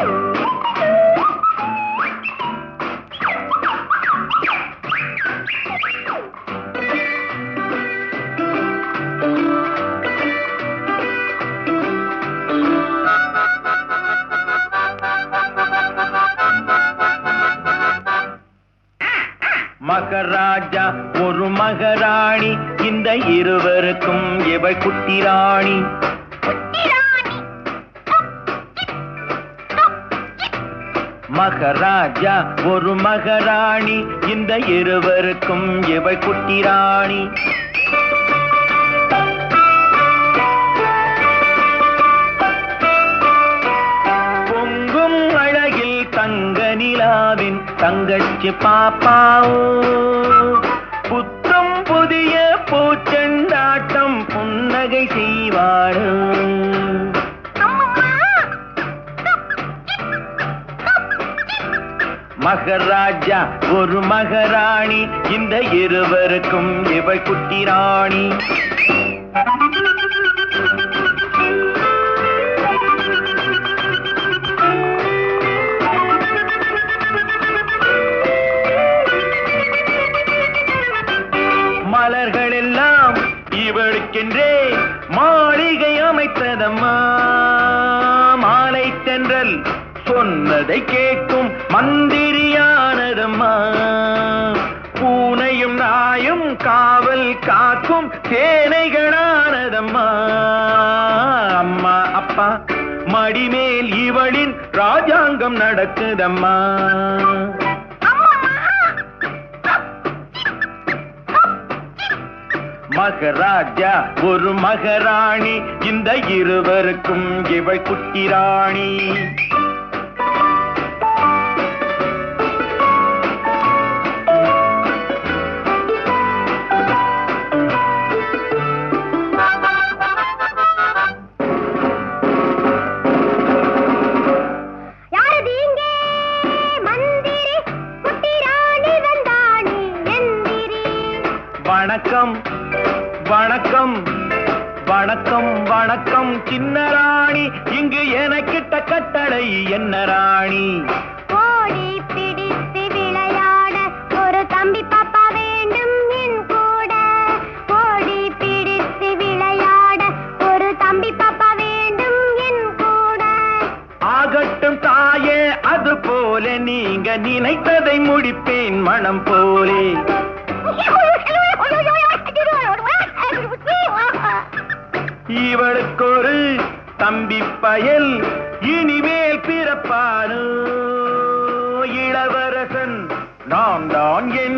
மகராஜா ஒரு மகராணி இந்த இருவருக்கும் இவள் குட்டி ராணி மகராஜா ஒரு மகராணி இந்த இருவருக்கும் இவள் குட்டி ராணி பொங்கும் அழகில் தங்க நிலாவின் தங்கச்சி பாப்பாவோ புத்தம் புதிய பூச்செண்டாட்டம் புன்னகை செய்வாளோ மகராஜா ஒரு மகராணி இந்த இருவருக்கும் இவள் குட்டி ராணி மலர்கள் எல்லாம் இவளுக்கென்றே மாளிகை அமைத்ததம்மா மாலை தென்றல் சொன்னதை கேட்கும் மந்திரியானதம்மா பூனையும் நாயும் காவல் காக்கும் சேனைகளானதம்மா அம்மா அப்பா மடிமேல் இவளின் ராஜாங்கம் நடக்குதம்மா மகராஜா ஒரு மகராணி இந்த இருவருக்கும் இவள் குட்டி ராணி யாரது இங்கே மந்திரி குட்டி ராணி வந்தாணி எந்திரி வணக்கம் வணக்கம் வணக்கம் வணக்கம் சின்ன ராணி இங்கு எனக்கிட்ட கட்டளை என்ன ராணி ஓடி பிடித்து விளையாட ஒரு தம்பி பாப்பா வேண்டும் என் கூட ஓடி பிடித்து விளையாட ஒரு தம்பி பாப்பா வேண்டும் என் கூட ஆகட்டும் தாயே அது போல நீங்க நினைத்ததை முடிப்பேன் மனம் போலே இவளுக்கு ஒரு தம்பி பயல் இனிமேல் பிறப்பானோ இளவரசன் நான் தான் என்